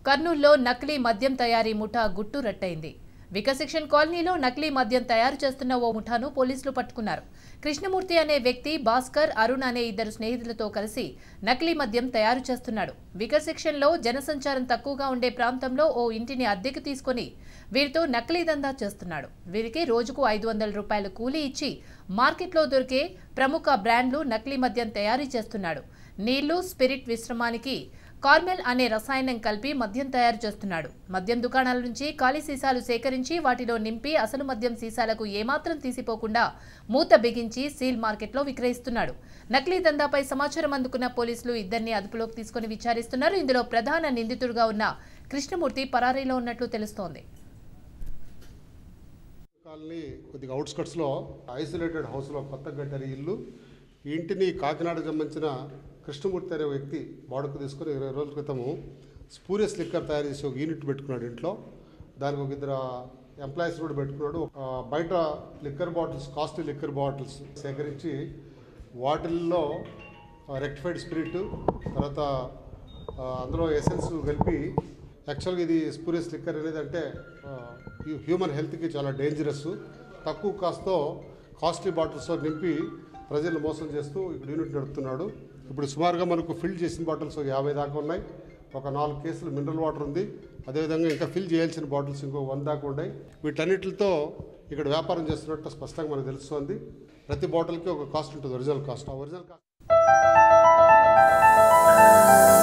కర్నూలులో నకిలీ మద్యం తయారీ ముఠా గుట్టు రట్టయింది వికసిక్షన్ కాలనీలో నకిలీ మద్యం తయారు చేస్తున్న ఓ ముఠాను పోలీసులు పట్టుకున్నారు కృష్ణమూర్తి అనే వ్యక్తి భాస్కర్ అరుణ్ అనే ఇద్దరు స్నేహితులతో కలిసి నకిలీ మద్యం తయారు చేస్తున్నాడు వికసిక్షన్లో జనసంచారం తక్కువగా ఉండే ప్రాంతంలో ఓ ఇంటిని అద్దెకు తీసుకొని వీరితో నకిలీ దందా చేస్తున్నాడు వీరికి రోజుకు ఐదు వందల రూపాయలు కూలీ ఇచ్చి మార్కెట్లో దొరికే ప్రముఖ బ్రాండ్లు నకిలీ మద్యం తయారీ చేస్తున్నాడు నీళ్లు స్పిరిట్ విశ్రమానికి కార్మెల్ అనే రసాయనం కలిపి మద్యం తయారు చేస్తున్నాడు మద్యం దుకాణాల నుంచి ఖాళీ సీసాలు సేకరించి వాటిలో నింపి అసలు మద్యం సీసాలకు ఏమాత్రం తీసిపోకుండా మూత బిగించి సీల్ మార్కెట్లో విక్రయిస్తున్నాడు నకిలీ దందాపై సమాచారం అందుకున్న పోలీసులు ఇద్దరిని అదుపులోకి తీసుకుని విచారిస్తున్నారు ఇందులో ప్రధాన నిందితుడుగా ఉన్న కృష్ణమూర్తి పరారీలో ఉన్నట్లు తెలుస్తోంది కాలనీ కొద్దిగా అవుట్స్కట్స్లో ఐసోలేటెడ్ హౌస్లో కొత్తగా కట్టారు ఈ ఇల్లు ఈ ఇంటిని కాకినాడకు సంబంధించిన కృష్ణమూర్తి అనే వ్యక్తి వాడుకు తీసుకొని ఇరవై రోజుల క్రితము స్పూరియస్ లిక్కర్ తయారు చేసి ఒక యూనిట్ పెట్టుకున్నాడు ఇంట్లో దానికి ఒక ఇద్దరు ఎంప్లాయీస్ కూడా పెట్టుకున్నాడు ఆ, బయట liquor bottles costly liquor bottles సేకరించి వాటిల్లో రెక్టిఫైడ్ స్పిరిట్ తర్వాత ఆ, అందులో ఎసెన్స్ కలిపి యాక్చువల్గా ఇది స్పూరియస్ లిక్కర్ అనేది అంటే హ్యూమన్ హెల్త్కి చాలా డేంజరస్ తక్కువ కాస్తో కాస్ట్లీ బాటిల్స్తో నింపి ప్రజలను మోసం చేస్తూ ఇక్కడ యూనిట్ నడుపుతున్నాడు ఇప్పుడు సుమారుగా మనకు ఫిల్ చేసిన బాటిల్స్ ఒక యాభై దాకా ఉన్నాయి ఒక నాలుగు కేసులు మినరల్ వాటర్ ఉంది అదేవిధంగా ఇంకా ఫిల్ చేయాల్సిన బాటిల్స్ ఇంకో వంద దాకా ఉన్నాయి వీటన్నిటితో ఇక్కడ వ్యాపారం చేస్తున్నట్టు స్పష్టంగా మనకు తెలుస్తుంది ప్రతి బాటిల్కి ఒక కాస్ట్ ఉంటుంది ఒరిజినల్ కాస్ట్ ఆ ఒరిజినల్ కాస్ట్